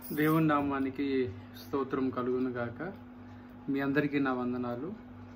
దేవుని నామానికి స్తోత్రం కలుగును గాక మీ అందరికీ నా వందనాలు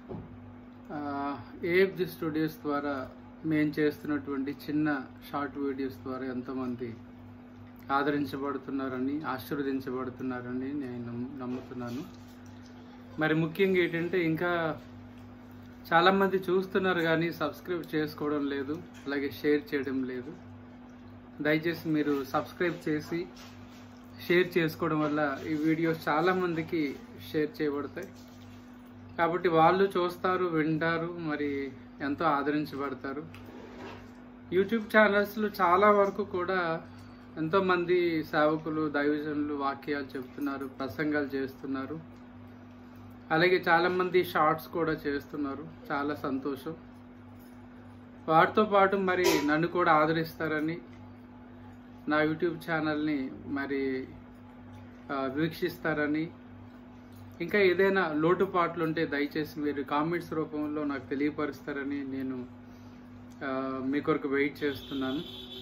ఏఎఫ్జి స్టూడియోస్ ద్వారా మేము చేస్తున్నటువంటి చిన్న షార్ట్ వీడియోస్ ద్వారా ఎంతోమంది ఆదరించబడుతున్నారని ఆశీర్వదించబడుతున్నారని నేను నమ్ము- నమ్ముతున్నాను మరి ముఖ్యంగా ఏంటంటే ఇంకా చాలామంది చూస్తున్నారు కానీ సబ్స్క్రైబ్ చేసుకోవడం లేదు అలాగే షేర్ చేయడం లేదు దయచేసి మీరు సబ్స్క్రైబ్ చేసి షేర్ చేసుకోవడం వల్ల ఈ వీడియోస్ చాలా మందికి షేర్ చేయబడతాయి కాబట్టి వాళ్ళు చూస్తారు వింటారు మరి ఎంతో ఆదరించబడతారు యూట్యూబ్ ఛానల్స్లో చాలా వరకు కూడా ఎంతో మంది సేవకులు దైవజనులు వాక్యాలు చెప్తున్నారు ప్రసంగాలు చేస్తున్నారు అలాగే చాలా మంది షార్ట్స్ కూడా చేస్తున్నారు చాలా సంతోషం వాటితో పాటు మరి నన్ను కూడా ఆదరిస్తారని నా యూట్యూబ్ ఛానల్ని మరి ఆ, వీక్షిస్తారని ఇంకా ఏదైనా లోటుపాట్లు ఉంటే దయచేసి మీరు కామెంట్స్ రూపంలో నాకు తెలియపరుస్తారని నేను ఆ, మీ కొరకు వెయిట్ చేస్తున్నాను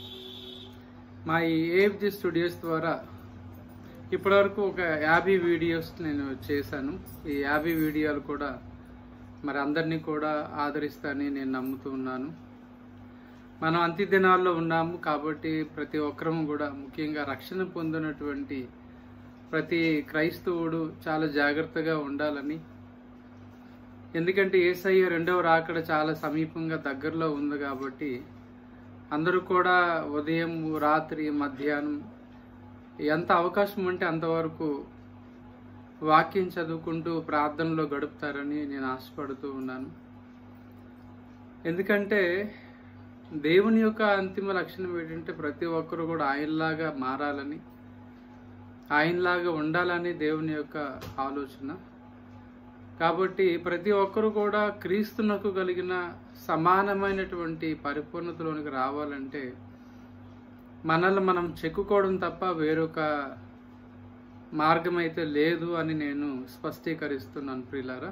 మా ఈ ఏఎఫ్జి స్టూడియోస్ ద్వారా ఇప్పటివరకు ఒక యాభై వీడియోస్ నేను చేశాను ఈ యాభై వీడియోలు కూడా మరి అందరినీ కూడా ఆదరిస్తానని నేను నమ్ముతూ ఉన్నాను మనం అంత్య దినాల్లో ఉన్నాము కాబట్టి ప్రతి ఒక్కరము కూడా ముఖ్యంగా రక్షణ పొందినటువంటి ప్రతి క్రైస్తవుడు చాలా జాగ్రత్తగా ఉండాలని ఎందుకంటే ఏసయ్య రెండవ రాకడ చాలా సమీపంగా దగ్గరలో ఉంది కాబట్టి అందరూ కూడా ఉదయం రాత్రి మధ్యాహ్నం ఎంత అవకాశం ఉంటే అంతవరకు వాక్యం చదువుకుంటూ ప్రార్థనలో గడుపుతారని నేను ఆశపడుతూ ఉన్నాను ఎందుకంటే దేవుని యొక్క అంతిమ లక్షణం ఏంటంటే ప్రతి ఒక్కరు కూడా ఆయనలాగా మారాలని ఆయనలాగా ఉండాలని దేవుని యొక్క ఆలోచన కాబట్టి ప్రతి ఒక్కరు కూడా క్రీస్తునకు కలిగిన సమానమైనటువంటి పరిపూర్ణతలోనికి రావాలంటే మనల్ని మనం చెక్కుకోవడం తప్ప వేరొక మార్గం అయితే లేదు అని నేను స్పష్టీకరిస్తున్నాను ప్రియులారా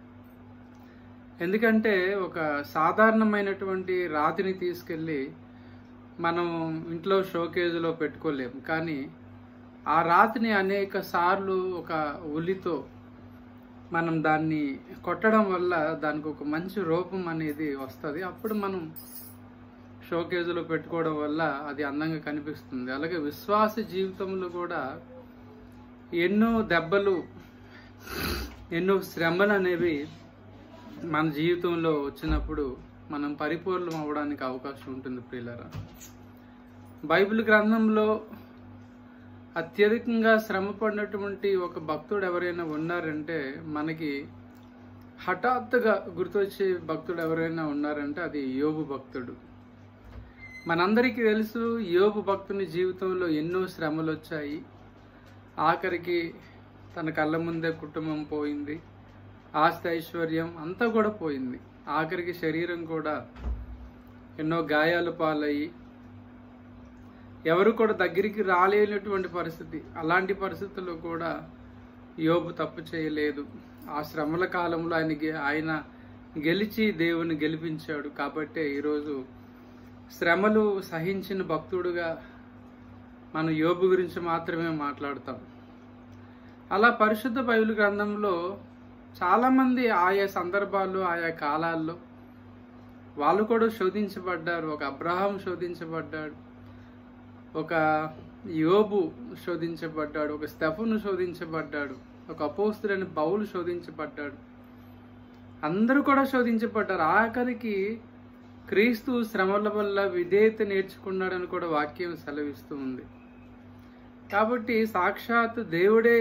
ఎందుకంటే ఒక సాధారణమైనటువంటి రాతిని తీసుకెళ్ళి మనం ఇంట్లో షోకేజ్లో పెట్టుకోలేము కానీ ఆ రాతిని అనేక సార్లు ఒక ఉలితో మనం దాన్ని కొట్టడం వల్ల దానికి ఒక మంచి రూపం అనేది వస్తుంది అప్పుడు మనం షోకేజ్లో పెట్టుకోవడం వల్ల అది అందంగా కనిపిస్తుంది అలాగే విశ్వాస జీవితంలో కూడా ఎన్నో దెబ్బలు ఎన్నో శ్రమలు అనేవి మన జీవితంలో వచ్చినప్పుడు మనం పరిపూర్ణం అవ్వడానికి అవకాశం ఉంటుంది ప్రియులరా బైబిల్ గ్రంథంలో అత్యధికంగా శ్రమ పడినటువంటి ఒక భక్తుడు ఎవరైనా ఉన్నారంటే మనకి హఠాత్తుగా గుర్తొచ్చే భక్తుడు ఎవరైనా ఉన్నారంటే అది యోబు భక్తుడు మనందరికీ తెలుసు యోబు భక్తుని జీవితంలో ఎన్నో శ్రమలు వచ్చాయి ఆఖరికి తన కళ్ళ ముందే కుటుంబం పోయింది ఆస్తి ఐశ్వర్యం అంతా కూడా పోయింది ఆఖరికి శరీరం కూడా ఎన్నో గాయాలు పాలయ్యి ఎవరు కూడా దగ్గరికి రాలేనటువంటి పరిస్థితి అలాంటి పరిస్థితుల్లో కూడా యోబు తప్పు చేయలేదు ఆ శ్రమల కాలంలో ఆయనకి ఆయన గెలిచి దేవుని గెలిపించాడు కాబట్టే ఈరోజు శ్రమలు సహించిన భక్తుడుగా మనం యోబు గురించి మాత్రమే మాట్లాడతాం అలా పరిశుద్ధ బైబిల్ గ్రంథంలో చాలామంది ఆయా సందర్భాల్లో ఆయా కాలాల్లో వాళ్ళు కూడా శోధించబడ్డారు ఒక అబ్రహాం శోధించబడ్డాడు ఒక యోబు శోధించబడ్డాడు ఒక స్టెఫను శోధించబడ్డాడు ఒక అపోస్తుడైన బౌలు శోధించబడ్డాడు అందరూ కూడా శోధించబడ్డారు ఆఖరికి క్రీస్తు శ్రమల వల్ల విధేయత నేర్చుకున్నాడని కూడా వాక్యం సెలవిస్తూ ఉంది కాబట్టి సాక్షాత్ దేవుడే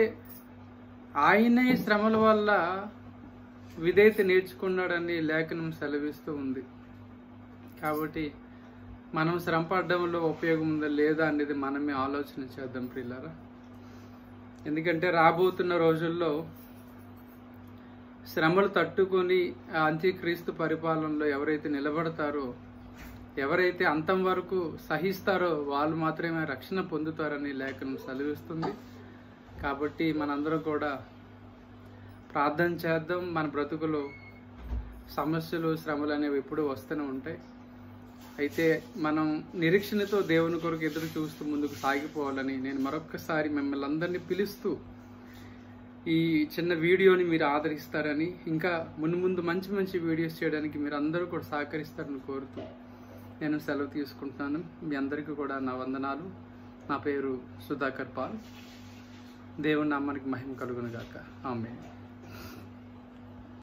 ఆయనే శ్రమల వల్ల విధేయత నేర్చుకున్నాడని లేఖనం సెలవిస్తూ ఉంది కాబట్టి మనం శ్రమ పడడంలో ఉపయోగం ఉందా లేదా అనేది మనమే ఆలోచన చేద్దాం ప్రియులారా ఎందుకంటే రాబోతున్న రోజుల్లో శ్రమలు తట్టుకొని ఆ అంత్యక్రీస్తు పరిపాలనలో ఎవరైతే నిలబడతారో ఎవరైతే అంతం వరకు సహిస్తారో వాళ్ళు మాత్రమే రక్షణ పొందుతారని లేఖనం సెలవిస్తుంది కాబట్టి మనందరం కూడా ప్రార్థన చేద్దాం మన బ్రతుకులో సమస్యలు శ్రమలు అనేవి ఎప్పుడూ వస్తూనే ఉంటాయి అయితే మనం నిరీక్షణతో దేవుని కొరకు ఎదురు చూస్తూ ముందుకు సాగిపోవాలని నేను మరొక్కసారి మిమ్మల్ని అందరినీ పిలుస్తూ ఈ చిన్న వీడియోని మీరు ఆదరిస్తారని ఇంకా మున్ముందు ముందు మంచి మంచి వీడియోస్ చేయడానికి మీరు అందరూ కూడా సహకరిస్తారని కోరుతూ నేను సెలవు తీసుకుంటున్నాను మీ అందరికీ కూడా నా వందనాలు నా పేరు సుధాకర్ పాల్ దేవుని నామానికి మహిమ కలుగును గాక ఆమె